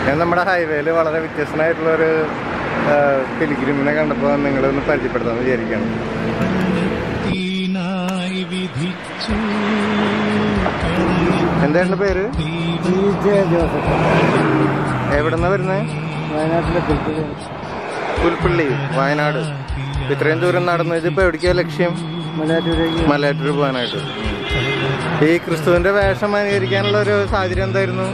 ഞാൻ നമ്മുടെ ഹൈവേയിൽ വളരെ വ്യത്യസ്തനായിട്ടുള്ള ഒരു പിലിഗ്രിമിനെ കണ്ടപ്പോൾ നിങ്ങളൊന്ന് പരിചയപ്പെടുത്താമെന്ന് വിചാരിക്കുകയാണ് തീനായി വിധിച്ചു എന്തായിരുന്നു പേര് ജോസഫ് എവിടെന്നാ വരുന്നത് വയനാട്ടിലെ പുൽപ്പള്ളി പുൽപ്പള്ളി വയനാട് ഇത്രയും ദൂരം നടന്നു ഇതിപ്പോ എവിടേക്കാ ലക്ഷ്യം മലയാറ്റൂരേക്ക് മലയാറ്റൂർ പോകാനായിട്ട് ഈ ക്രിസ്തുവിന്റെ വേഷം അനുകരിക്കാനുള്ള ഒരു സാഹചര്യം എന്തായിരുന്നു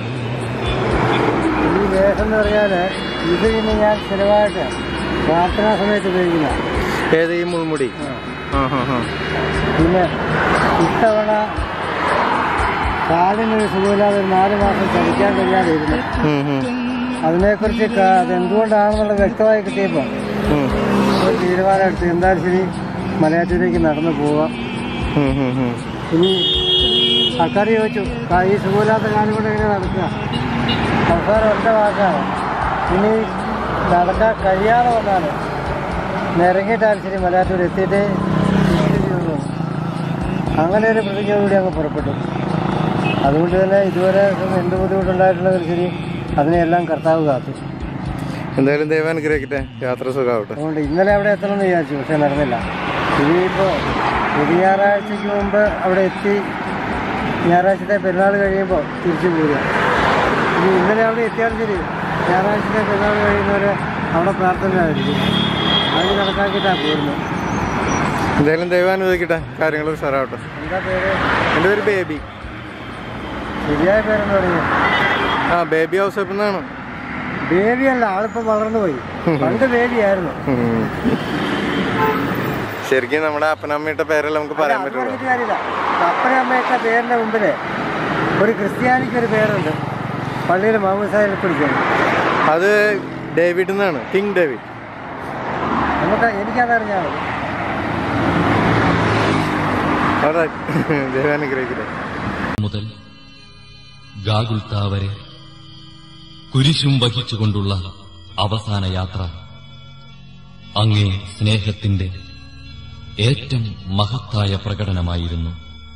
ഈ വേഷം എന്ന് പറഞ്ഞാൽ ഇത് പിന്നെ ഞാൻ സ്ഥിരമായിട്ട് പ്രാർത്ഥനാ സമയത്ത് ഉപയോഗിക്കുന്ന ഏത് ഈ മുൾമുടി ആ ഹാ ഹാ പിന്നെ ഇത്തവണ കാലിനൊരു സുഖമില്ലാതെ ഒരു നാല് മാസം ചലിക്കാൻ കഴിയാതെ ഇരുന്നു അതിനെക്കുറിച്ച് ക- അതെന്തുകൊണ്ടാണെന്നുള്ളത് വ്യക്തമായി കിട്ടിയപ്പോൾ ഒരു തീരുമാനം എടുത്ത് എന്തായാലും ശരി മലയാറ്റൂരേക്ക് നടന്നു പോവാം ഇനി ആൾക്കാർ ചോദിച്ചു "കാ- ഈ സുഖമില്ലാത്ത കാലം കൊണ്ട് എങ്ങനെ നടക്കുക അവസാനം ഒറ്റ വാക്കാണ് ഇനി നടക്കാൻ കഴിയാതെ വന്നാൽ നിറങ്ങിയിട്ടാലും ശരി മലയാറ്റൂർ എത്തിയിട്ടേ തിരിച്ചു ചെയ്യുള്ളൂ അങ്ങനെ ഒരു പ്രതിജ്ഞയോടുകൂടി അങ്ങ് പുറപ്പെട്ടു അതുകൊണ്ട് തന്നെ ഇതുവരെ എന്ത് ബുദ്ധിമുട്ടുണ്ടായിട്ടുള്ളതിൽ ശരി അതിനെല്ലാം കർത്താവ് കാത്തു എന്തായാലും ദൈവം അനുഗ്രഹിക്കട്ടെ യാത്ര സുഖമാവട്ടെ അതുകൊണ്ട് ഇന്നലെ അവിടെ എത്തണമെന്ന് വിചാരിച്ചു പക്ഷെ നടന്നില്ല ഇനിയിപ്പോൾ ഒരു ഞായറാഴ്ചയ്ക്ക് മുമ്പ് അവിടെ എത്തി ഞായറാഴ്ചത്തെ പെരുന്നാൾ കഴിയുമ്പോൾ തിരിച്ചു പോരുക ഇനി ഇന്നലെ അവിടെ എത്തിയാലും ശരി ഞായറാഴ്ചത്തെ പെരുന്നാൾ കഴിയുന്നവരെ അവിടെ പ്രാർത്ഥനയായിരിക്കും അത് കണക്കാക്കിയിട്ടാണ് പോരുന്നത് എന്തായാലും ദൈവം അനുവദിക്കട്ടെ കാര്യങ്ങൾ ഉഷാറാവട്ടെ എന്താ പേര് എൻ്റെ പേര് ബേബി ശരിയായ പേരെന്ന് പറയുന്നത് ആ ബേബി ഹൗസ് എന്നാണ് ബേബിയല്ല ആളിപ്പോൾ വളർന്നു പോയി പണ്ട് ബേബിയായിരുന്നു ഉം. ശരിക്കും നമ്മുടെ അപ്പനമ്മയുടെ പേരെല്ലാം നമുക്ക് പറയാൻ അത് പറ്റുള്ളൂ പറഞ്ഞിട്ട് കാര്യമില്ല അപ്പനെ അമ്മയൊക്കെ പേരിന്റെ മുമ്പില് ഒരു ക്രിസ്ത്യാനിക്ക് ഒരു പേരുണ്ട് പള്ളിയിൽ മാമൂസായിൽ പിടിക്കാൻ അത് ഡേവിഡ് എന്നാണ് കിങ് ഡേവിഡ് നമുക്ക് എനിക്കതറിഞ്ഞാൽ മതി അവിടെ ദൈവം അനുഗ്രഹിക്കട്ടെ മുതൽ ഗാഗുൽത്ത വരെ കുരിശും വഹിച്ചുകൊണ്ടുള്ള അവസാന യാത്ര അങ്ങേ സ്നേഹത്തിന്റെ ഏറ്റവും മഹത്തായ പ്രകടനമായിരുന്നു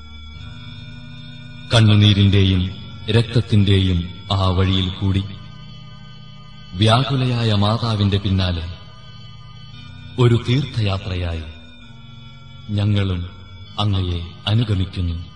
കണ്ണുനീരിന്റെയും രക്തത്തിന്റെയും ആ വഴിയിൽ കൂടി വ്യാകുലയായ മാതാവിന്റെ പിന്നാലെ ഒരു തീർത്ഥയാത്രയായി ഞങ്ങളും അങ്ങയെ അനുഗമിക്കുന്നു